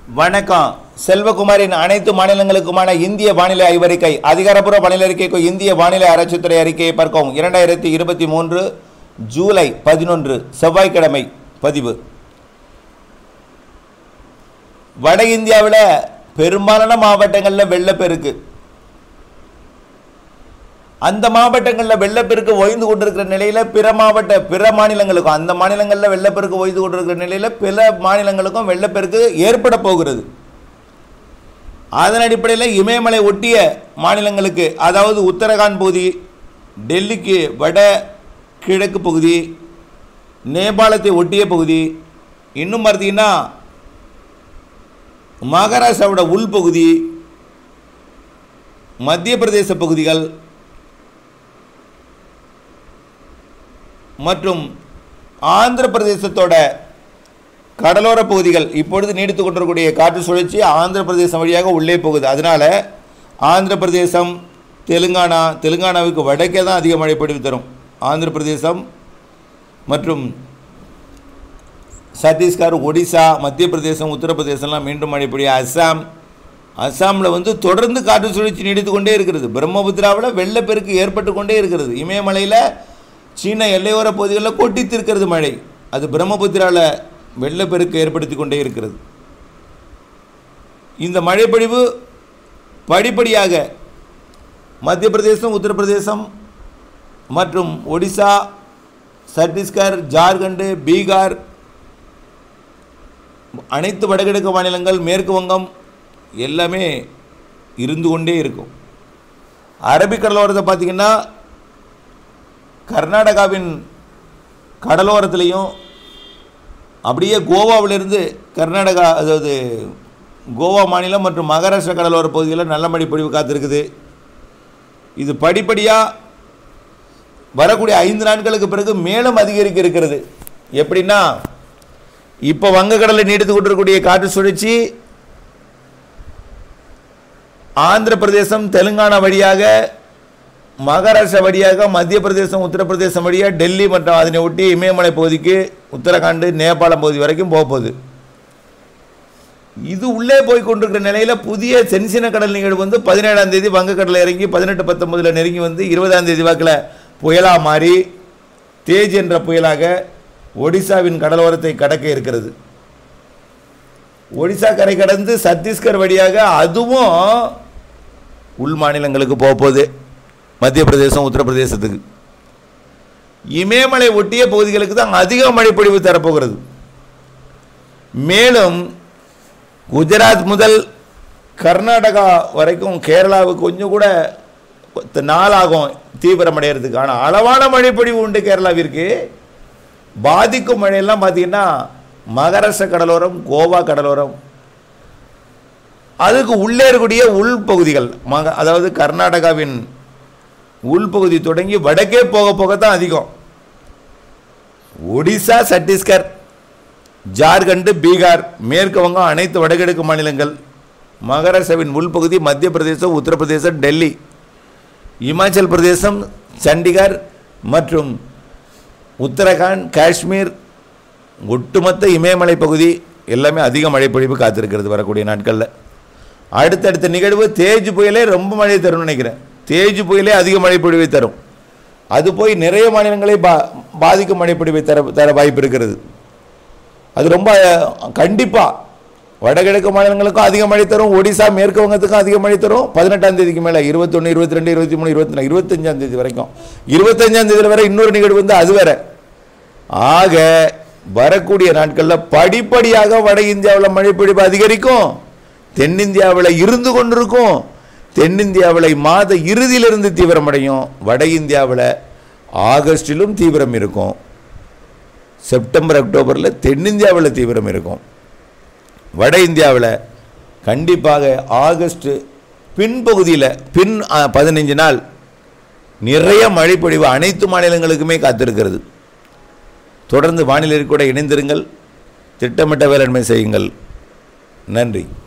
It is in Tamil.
வணக்கம் செல்வகுமாரின் அனைத்து மாநிலங்களுக்குமான இந்திய வானிலை ஆய்வறிக்கை அதிகாரப்பூர்வ வானிலை அறிக்கைக்கு இந்திய வானிலை ஆராய்ச்சித்துறை அறிக்கையை பார்க்கவும் இரண்டாயிரத்தி இருபத்தி மூன்று ஜூலை பதினொன்று செவ்வாய்க்கிழமை பதிவு வட இந்தியாவில் பெரும்பாலான மாவட்டங்களில் வெள்ளப்பெருக்கு அந்த மாவட்டங்களில் வெள்ளப்பெருக்கு ஓய்ந்து கொண்டிருக்கிற நிலையில் பிற மாவட்ட பிற மாநிலங்களுக்கும் அந்த மாநிலங்களில் வெள்ளப்பெருக்கு ஓய்ந்து கொண்டிருக்கிற நிலையில் பிற மாநிலங்களுக்கும் வெள்ளப்பெருக்கு ஏற்பட போகிறது அதன் அடிப்படையில் இமயமலை ஒட்டிய மாநிலங்களுக்கு அதாவது உத்தரகாண்ட் பகுதி டெல்லிக்கு வட கிழக்கு பகுதி நேபாளத்தை ஒட்டிய பகுதி இன்னும் பார்த்தீங்கன்னா மகாராஷ்டிராவோட உள்பகுதி மத்திய பிரதேச பகுதிகள் மற்றும் ஆந்திர பிரதேசத்தோட கடலோர பகுதிகள் இப்பொழுது நீடித்து கொண்டிருக்கக்கூடிய காற்று சுழற்சி ஆந்திர பிரதேசம் வழியாக உள்ளே போகுது அதனால் ஆந்திர பிரதேசம் தெலுங்கானா தெலுங்கானாவுக்கு வடக்கே தான் அதிக மழை பொழிவு தரும் ஆந்திர பிரதேசம் மற்றும் சத்தீஸ்கர் ஒடிசா மத்திய பிரதேசம் உத்தரப்பிரதேசம்லாம் மீண்டும் மழை பொழியும் அஸ்ஸாம் அஸ்ஸாமில் வந்து தொடர்ந்து காற்று சுழற்சி நீடித்து கொண்டே இருக்கிறது பிரம்மபுத்திராவில் வெள்ளப்பெருக்கு ஏற்பட்டு கொண்டே இருக்கிறது இமயமலையில் சீன எல்லையோர பகுதிகளில் கொட்டித்திருக்கிறது மழை அது பிரம்மபுத்திராவில் வெள்ளப்பெருக்கு ஏற்படுத்தி கொண்டே இருக்கிறது இந்த மழைப்பொழிவு படிப்படியாக மத்திய பிரதேசம் உத்தரப்பிரதேசம் மற்றும் ஒடிசா சத்தீஸ்கர் ஜார்க்கண்டு பீகார் அனைத்து வடகிழக்கு மாநிலங்கள் மேற்கு வங்கம் எல்லாமே இருந்து கொண்டே இருக்கும் அரபிக்கடலோரத்தை பார்த்திங்கன்னா கர்நாடகாவின் கடலோரத்துலேயும் அப்படியே கோவாவிலிருந்து கர்நாடகா அதாவது கோவா மாநிலம் மற்றும் மகாராஷ்டிரா கடலோர பகுதிகளில் நல்ல மழை பொழிவு காத்திருக்குது இது படிப்படியாக வரக்கூடிய ஐந்து நாட்களுக்கு பிறகு மேலும் அதிகரிக்க இருக்கிறது எப்படின்னா இப்போ வங்கக்கடலில் நீடித்து கொண்டிருக்கக்கூடிய காற்று சுழற்சி ஆந்திர பிரதேசம் தெலுங்கானா வழியாக மகாராஷ்டிரா வழியாக மத்திய பிரதேசம் உத்தரப்பிரதேசம் வழியாக டெல்லி மற்றும் அதனை ஒட்டி இமயமலை பகுதிக்கு உத்தரகாண்ட் நேபாளம் பகுதி வரைக்கும் போக போகுது இது உள்ளே போய் கொண்டிருக்கிற நிலையில் புதிய சென்சின கடல் நிகழ்வு வந்து பதினேழாம் தேதி வங்கக்கடலில் இறங்கி பதினெட்டு பத்தொன்பதில் நெருங்கி வந்து இருபதாம் தேதி வாக்கில் புயலாக மாறி தேஜ் என்ற புயலாக ஒடிசாவின் கடலோரத்தை கடக்க இருக்கிறது ஒடிசா கரை கடந்து சத்தீஸ்கர் வழியாக அதுவும் உள் மாநிலங்களுக்கு போக போகுது மத்திய பிரதேசம் உத்தரப்பிரதேசத்துக்கு இமயமலை ஒட்டிய பகுதிகளுக்கு தான் அதிக மழைப்பொழிவு தரப்போகிறது மேலும் குஜராத் முதல் கர்நாடகா வரைக்கும் கேரளாவுக்கு கொஞ்சம் கூட நாளாகும் தீவிரமடைகிறதுக்கு ஆனால் அளவான மழைப்பொழிவு உண்டு கேரளாவிற்கு பாதிக்கும் மழையெல்லாம் பார்த்தீங்கன்னா மகாராஷ்டிரா கடலோரம் கோவா கடலோரம் அதுக்கு உள்ளே இருக்கக்கூடிய உள்பகுதிகள் மக அதாவது கர்நாடகாவின் உள்பகுதி தொடங்கி வடக்கே போக போக தான் அதிகம் ஒடிசா சத்தீஸ்கர் ஜார்க்கண்டு பீகார் மேற்கு வங்கம் அனைத்து வடகிழக்கு மாநிலங்கள் மகாராஷ்டிராவின் உள்பகுதி மத்திய பிரதேசம் உத்தரப்பிரதேசம் டெல்லி இமாச்சல் பிரதேசம் சண்டிகர் மற்றும் உத்தரகாண்ட் காஷ்மீர் ஒட்டுமொத்த இமயமலை பகுதி எல்லாமே அதிக மழை பொழிவு காத்திருக்கிறது வரக்கூடிய நாட்களில் அடுத்தடுத்த நிகழ்வு தேஜ் புயலே ரொம்ப மழை தரும்னு நினைக்கிறேன் தேஜ் புயலே அதிக மழை பொழிவை தரும் அது போய் நிறைய மாநிலங்களை பா பாதிக்கும் மழை பொழிவை தர தர வாய்ப்பு இருக்கிறது அது ரொம்ப கண்டிப்பாக வடகிழக்கு மாநிலங்களுக்கும் அதிக மழை தரும் ஒடிசா மேற்கு வங்கத்துக்கும் அதிக மழை தரும் பதினெட்டாம் தேதிக்கு மேலே இருபத்தொன்று இருபத்தி ரெண்டு இருபத்தி மூணு இருபத்தி நாலு இருபத்தஞ்சாம் தேதி வரைக்கும் இருபத்தஞ்சாம் தேதி வரை இன்னொரு நிகழ்வு வந்து அது வேற ஆக வரக்கூடிய நாட்களில் படிப்படியாக வட இந்தியாவில் மழைப்பொழிவு அதிகரிக்கும் தென்னிந்தியாவில் இருந்து கொண்டிருக்கும் தென்னிந்தியாவில் மாத இறுதியிலிருந்து தீவிரமடையும் வட இந்தியாவில் ஆகஸ்டிலும் தீவிரம் இருக்கும் செப்டம்பர் அக்டோபரில் தென்னிந்தியாவில் தீவிரம் இருக்கும் வட இந்தியாவில் கண்டிப்பாக ஆகஸ்ட் பின்பகுதியில் பின் பதினஞ்சு நாள் நிறைய மழைப்பொழிவு அனைத்து மாநிலங்களுக்குமே காத்திருக்கிறது தொடர்ந்து வானிலை கூட இணைந்திருங்கள் திட்டமிட்ட வேளாண்மை செய்யுங்கள் நன்றி